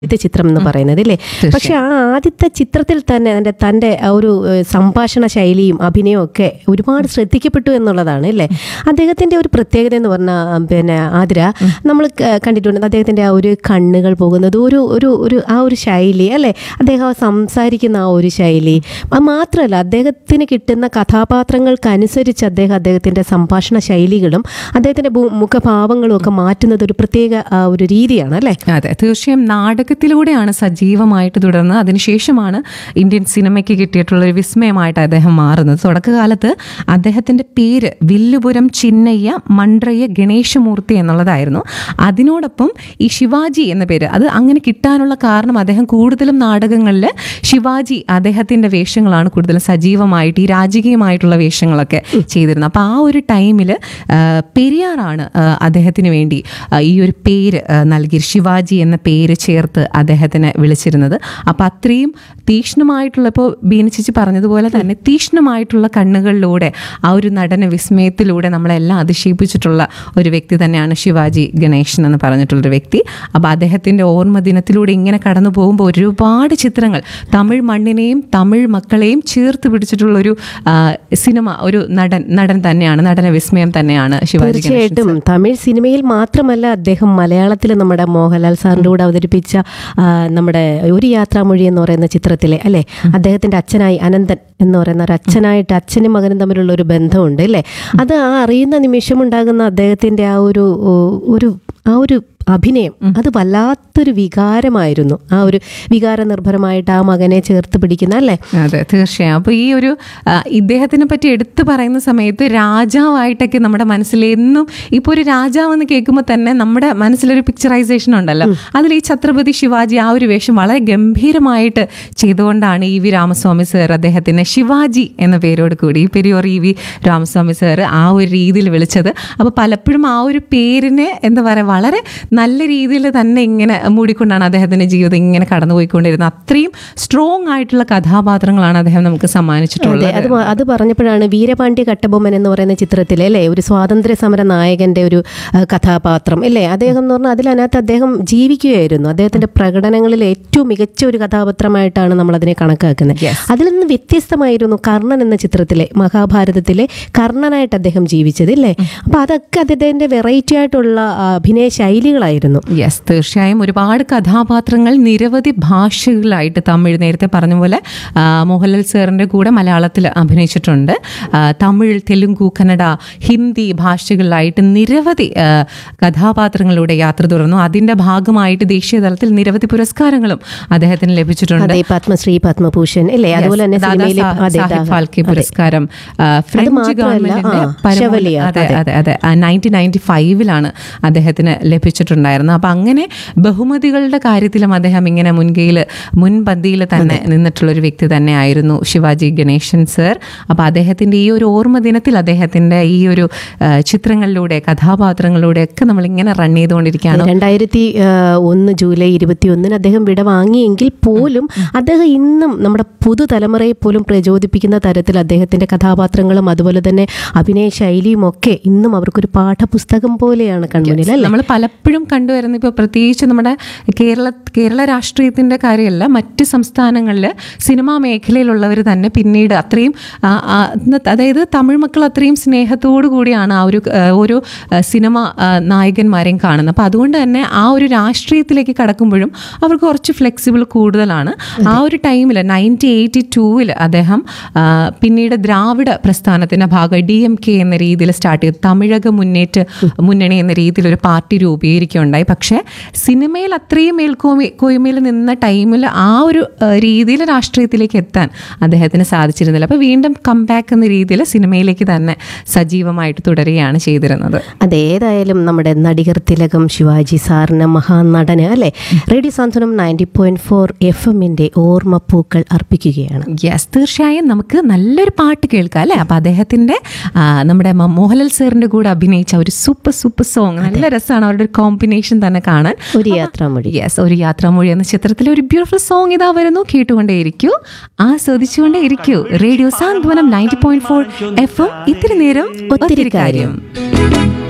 ആദ്യത്തെ ചിത്രം എന്ന് പറയുന്നത് അല്ലേ പക്ഷെ ആ ആദ്യത്തെ ചിത്രത്തിൽ തന്നെ അതിൻ്റെ തൻ്റെ ആ ഒരു ഏഹ്, സംഭാഷണ ശൈലിയും അഭിനയവും ഒക്കെ ഒരുപാട് ശ്രദ്ധിക്കപ്പെട്ടു എന്നുള്ളതാണ് അല്ലേ അദ്ദേഹത്തിൻ്റെ ഒരു പ്രത്യേകത എന്ന് പറഞ്ഞാൽ പിന്നെ ആതിര നമ്മൾ ക- കണ്ടിട്ടുണ്ട് അദ്ദേഹത്തിൻ്റെ ആ ഒരു കണ്ണുകൾ പോകുന്നത് ഒരു ഒരു ഒരു ആ ഒരു ശൈലി അല്ലേ അദ്ദേഹം ആ സംസാരിക്കുന്ന ആ ഒരു ശൈലി അത് മാത്രമല്ല അദ്ദേഹത്തിന് കിട്ടുന്ന കഥാപാത്രങ്ങൾക്കനുസരിച്ച് അദ്ദേഹം അദ്ദേഹത്തിൻ്റെ സംഭാഷണ ശൈലികളും അദ്ദേഹത്തിൻ്റെ ഭൂ- മുഖഭാവങ്ങളും ഒക്കെ മാറ്റുന്നത് ഒരു പ്രത്യേക ആ, ഒരു രീതിയാണ് അല്ലേ അതെ തീർച്ചയായും നാടകത്തിലൂടെയാണ് സജീവമായിട്ട് തുടർന്ന് അതിനുശേഷമാണ് ഇന്ത്യൻ സിനിമയ്ക്ക് കിട്ടിയിട്ടുള്ള ഒരു വിസ്മയമായിട്ട് അദ്ദേഹം മാറുന്നത് തുടക്കകാലത്ത് അദ്ദേഹത്തിന്റെ പേര് വില്ലുപുരം ചിന്നയ്യ മണ്ഡ്രയ്യ ഗണേശമൂർത്തി എന്നുള്ളതായിരുന്നു അതിനോടൊപ്പം ഈ ശിവാജി എന്ന പേര് അത് അങ്ങനെ കിട്ടാനുള്ള കാരണം അദ്ദേഹം കൂടുതലും നാടകങ്ങളിൽ ശിവാജി അദ്ദേഹത്തിന്റെ വേഷങ്ങളാണ് കൂടുതലും സജീവമായിട്ട് ഈ രാജകീയമായിട്ടുള്ള വേഷങ്ങളൊക്കെ ചെയ്തിരുന്നത് അപ്പോൾ ആ ഒരു ടൈമിൽ പെരിയാറാണ് ആ, അദ്ദേഹത്തിന് വേണ്ടി ആ, ഈ ഒരു പേര് ആ, നൽകി ശിവാജി എന്ന പേര് ചേർത്ത് അദ്ദേഹത്തിനെ വിളിച്ചിരുന്നത് അപ്പോൾ അത്രയും തീക്ഷ്ണമായിട്ടുള്ള ഇപ്പോൾ ബീനച്ചിച്ച് പറഞ്ഞതുപോലെ തന്നെ തീക്ഷ്ണമായിട്ടുള്ള കണ്ണുകളിലൂടെ ആ ഒരു നടന വിസ്മയത്തിലൂടെ നമ്മളെല്ലാം അതിശയിപ്പിച്ചിട്ടുള്ള ഒരു വ്യക്തി തന്നെയാണ് ശിവാജി ഗണേശൻ എന്ന് പറഞ്ഞിട്ടുള്ളൊരു വ്യക്തി അപ്പോൾ അദ്ദേഹത്തിൻ്റെ ഓർമ്മ ദിനത്തിലൂടെ ഇങ്ങനെ കടന്നു പോകുമ്പോൾ ഒരുപാട് ചിത്രങ്ങൾ തമിഴ് മണ്ണിനെയും തമിഴ് മക്കളെയും ചേർത്ത് പിടിച്ചിട്ടുള്ളൊരു ആ, സിനിമ ഒരു നടൻ നടൻ തന്നെയാണ് നടന വിസ്മയം തന്നെയാണ് ശിവാജി ഗണേശൻ തീർച്ചയായിട്ടും തമിഴ് സിനിമയിൽ മാത്രമല്ല അദ്ദേഹം മലയാളത്തിൽ നമ്മുടെ മോഹൻലാൽ സാറിൻ്റെ കൂടെ അവതരിപ്പിച്ച ആ, നമ്മുടെ ഒരു യാത്രാമൊഴി എന്ന് പറയുന്ന ചിത്രത്തിലെ അല്ലേ അദ്ദേഹത്തിന്റെ അച്ഛനായി അനന്തൻ എന്ന് പറയുന്ന ഒരു അച്ഛനായിട്ട് അച്ഛനും മകനും തമ്മിലുള്ള ഒരു ബന്ധമുണ്ട് അല്ലേ അത് ആ അറിയുന്ന നിമിഷം ഉണ്ടാകുന്ന അദ്ദേഹത്തിന്റെ ആ ഒരു ഓ, ഒരു ആ ഒരു അഭിനയം അത് വല്ലാത്തൊരു വികാരമായിരുന്നു ആ ഒരു വികാര നിർഭരമായിട്ട് ആ മകനെ ചേർത്ത് പിടിക്കുന്ന അല്ലേ അതെ തീർച്ചയായും അപ്പോൾ ഈ ഒരു ആ, ഇദ്ദേഹത്തിനെ പറ്റി എടുത്തു പറയുന്ന സമയത്ത് രാജാവായിട്ടൊക്കെ നമ്മുടെ മനസ്സിൽ എന്നും ഇപ്പോൾ ഒരു രാജാവ് എന്ന് കേൾക്കുമ്പോൾ തന്നെ നമ്മുടെ മനസ്സിലൊരു പിക്ചറൈസേഷൻ ഉണ്ടല്ലോ അതിൽ ഈ ഛത്രപതി ശിവാജി ആ ഒരു വേഷം വളരെ ഗംഭീരമായിട്ട് ചെയ്തുകൊണ്ടാണ് ഇ വി രാമസ്വാമി സാർ അദ്ദേഹത്തിന് ശിവാജി എന്ന പേരോട് കൂടി Periyar E V Ramasamy sir ആ ഒരു രീതിയിൽ വിളിച്ചത് അപ്പോൾ പലപ്പോഴും ആ ഒരു പേരിനെ എന്താ പറയുക വളരെ നല്ല രീതിയിൽ തന്നെ ഇങ്ങനെ മൂടിക്കൊണ്ടാണ് അദ്ദേഹത്തിന്റെ ജീവിതം ഇങ്ങനെ കടന്നുപോയിക്കൊണ്ടിരുന്നത് അത്രയും സ്ട്രോങ് ആയിട്ടുള്ള കഥാപാത്രങ്ങളാണ് അദ്ദേഹം നമുക്ക് സമ്മാനിച്ചിട്ടുള്ളത് അതെ അത് മ- അത് പറഞ്ഞപ്പോഴാണ് വീരപാണ്ഡ്യ കട്ടബൊമ്മൻ എന്ന് പറയുന്ന ചിത്രത്തിലെ അല്ലേ ഒരു സ്വാതന്ത്ര്യ സമര നായകന്റെ ഒരു ആ, കഥാപാത്രം അല്ലേ അദ്ദേഹം എന്ന് പറഞ്ഞാൽ അതിലതിനകത്ത് അദ്ദേഹം ജീവിക്കുകയായിരുന്നു അദ്ദേഹത്തിന്റെ പ്രകടനങ്ങളിൽ ഏറ്റവും മികച്ച ഒരു കഥാപാത്രമായിട്ടാണ് നമ്മൾ അതിനെ കണക്കാക്കുന്നത് Yes. അതിൽ നിന്ന് വ്യത്യസ്തമായിരുന്നു കർണൻ എന്ന ചിത്രത്തിലെ മഹാഭാരതത്തിലെ കർണനായിട്ട് അദ്ദേഹം ജീവിച്ചത് ഇല്ലേ അപ്പൊ അതൊക്കെ അദ്ദേഹത്തിന്റെ വെറൈറ്റി ആയിട്ടുള്ള ആ, അഭിനയ ശൈലികളായിരുന്നു യെസ് തീർച്ചയായും ഒരുപാട് കഥാപാത്രങ്ങൾ നിരവധി ഭാഷകളിലായിട്ട് തമിഴ് നേരത്തെ പറഞ്ഞ പോലെ ആ, മോഹൻലാൽ സാറിൻ്റെ കൂടെ മലയാളത്തിൽ അഭിനയിച്ചിട്ടുണ്ട് ആ, തമിഴ് തെലുങ്കു കന്നഡ ഹിന്ദി ഭാഷകളിലായിട്ട് നിരവധി ആ, കഥാപാത്രങ്ങളിലൂടെ യാത്ര തുടർന്നു അതിൻ്റെ ഭാഗമായിട്ട് ദേശീയ തലത്തിൽ നിരവധി പുരസ്കാരങ്ങളും അദ്ദേഹത്തിന് ലഭിച്ചിട്ടുണ്ട് അതെ പത്മശ്രീ പത്മഭൂഷൺ അല്ലേ അതുപോലെ തന്നെ ദാദാ സിനിമയിലെ സാ- അതെ, സാഹിബ് ദാ- ഫാൽക്കെ അതെ. പുരസ്കാരം ആ, ഫ്രഞ്ച് മാത്രമല്ല, ഗവൺമെന്റിന്റെ ആ, പരമോന്നത- ഷെവലിയർ, അതെ അതെ. അതെ അതെ നയൻറ്റീൻ നയൻറ്റി ഫൈവിലാണ് അദ്ദേഹത്തിന് ലഭിച്ചിട്ടുണ്ടായിരുന്നത് അപ്പം അങ്ങനെ ബഹുമതികളുടെ കാര്യത്തിലും അദ്ദേഹം ഇങ്ങനെ മുൻകൈയിൽ മുൻപന്തിയിൽ തന്നെ നിന്നിട്ടുള്ള ഒരു വ്യക്തി തന്നെയായിരുന്നു ശിവാജി ഗണേശൻ സർ അപ്പം അദ്ദേഹത്തിൻ്റെ ഈ ഒരു ഓർമ്മ ദിനത്തിൽ അദ്ദേഹത്തിൻ്റെ ഈ ഒരു ആ, ചിത്രങ്ങളിലൂടെ കഥാപാത്രങ്ങളിലൂടെ ഒക്കെ നമ്മൾ ഇങ്ങനെ റൺ ചെയ്തുകൊണ്ടിരിക്കുകയാണ് രണ്ടായിരത്തി ഒന്ന് ജൂലൈ ഇരുപത്തി ഒന്നിന് അദ്ദേഹം വിട വാങ്ങിയെങ്കിൽ പോലും അദ്ദേഹം ഇന്നും നമ്മുടെ പുതുതലമുറയെ പോലും പ്രചോദിപ്പിക്കുന്ന തരത്തിൽ അദ്ദേഹത്തിന്റെ കഥാപാത്രങ്ങളും അതുപോലെ തന്നെ അഭിനയ ശൈലിയും ഒക്കെ ഇന്നും അവർക്കൊരു പാഠപുസ്തകം പോലെയാണ് കൺമുന്നിൽ അല്ലേ നമ്മൾ പലപ്പോഴും കണ്ടുവരുന്ന ഇപ്പോൾ പ്രത്യേകിച്ച് നമ്മുടെ കേരള കേരള രാഷ്ട്രീയത്തിൻ്റെ കാര്യമല്ല മറ്റ് സംസ്ഥാനങ്ങളിൽ സിനിമാ മേഖലയിലുള്ളവർ തന്നെ പിന്നീട് അത്രയും ആ, ആ, ഇന്നത്തെ- അതായത് തമിഴ് മക്കൾ അത്രയും സ്നേഹത്തോടു കൂടിയാണ് ആ ഒരു ആ, ഓരോ ആ, സിനിമ ആ, നായകന്മാരെയും കാണുന്നത് അപ്പോൾ അതുകൊണ്ട് തന്നെ ആ ഒരു രാഷ്ട്രീയത്തിലേക്ക് കടക്കുമ്പോഴും അവർക്ക് കുറച്ച് ഫ്ലെക്സിബിൾ കൂടുതലാണ് ആ ഒരു ടൈമിൽ നയൻറ്റീൻ എയ്റ്റി ടൂവിൽ അദ്ദേഹം ആ, പിന്നീട് ദ്രാവിഡ പ്രസ്ഥാനത്തിൻ്റെ ഭാഗമായി ഡി എം കെ എന്ന രീതിയിൽ സ്റ്റാർട്ട് ചെയ്തു തമിഴക മുന്നേറ്റ മുന്നണി എന്ന രീതിയിൽ ഒരു പാർട്ടി രൂപീകരിക്കുകയുണ്ടായി പക്ഷേ സിനിമയിൽ അത്രയും മേൽക്കോമി കോയ്മയിൽ നിന്ന ടൈമിൽ ആ ഒരു ആ, രീതിയിൽ രാഷ്ട്രീയത്തിലേക്ക് എത്താൻ അദ്ദേഹത്തിന് സാധിച്ചിരുന്നില്ല അപ്പോൾ വീണ്ടും കംബാക്ക് എന്ന രീതിയിൽ സിനിമയിലേക്ക് തന്നെ സജീവമായിട്ട് തുടരുകയാണ് ചെയ്തിരുന്നത് അതേതായാലും നമ്മുടെ നടികർ തിലകം ശിവാജി സാറിന് മഹാനടന് അല്ലെ radio Santhwanam ninety point four F എമ്മിന്റെ ഓർമ്മപ്പൂക്കൾ അർപ്പിക്കുകയാണ് യെസ് തീർച്ചയായും നമുക്ക് നല്ലൊരു പാട്ട് കേൾക്കാം അല്ലേ അപ്പം അദ്ദേഹത്തിൻ്റെ ആ, നമ്മുടെ മ- മോഹൻലാൽ സാറിൻ്റെ കൂടെ അഭിനയിച്ച ഒരു സൂപ്പർ സൂപ്പർ സോങ് നല്ല രസമാണ് അവരുടെ ഒരു കോമ്പിനേഷൻ തന്നെ കാണാൻ ഒരു യാത്രാമൊഴി യെസ് ഒരു യാത്രാമൊഴി എന്ന ചിത്രത്തിലെ ഒരു ബ്യൂട്ടിഫുൾ സോങ് ഇതാ വരുന്നു കേട്ടുകൊണ്ടേയിരിക്കൂ ആസ്വദിച്ചുകൊണ്ടേയിരിക്കൂ radio Santhwanam ninety point four F M ഇത്തിരി നേരം ഒത്തിരി കാര്യം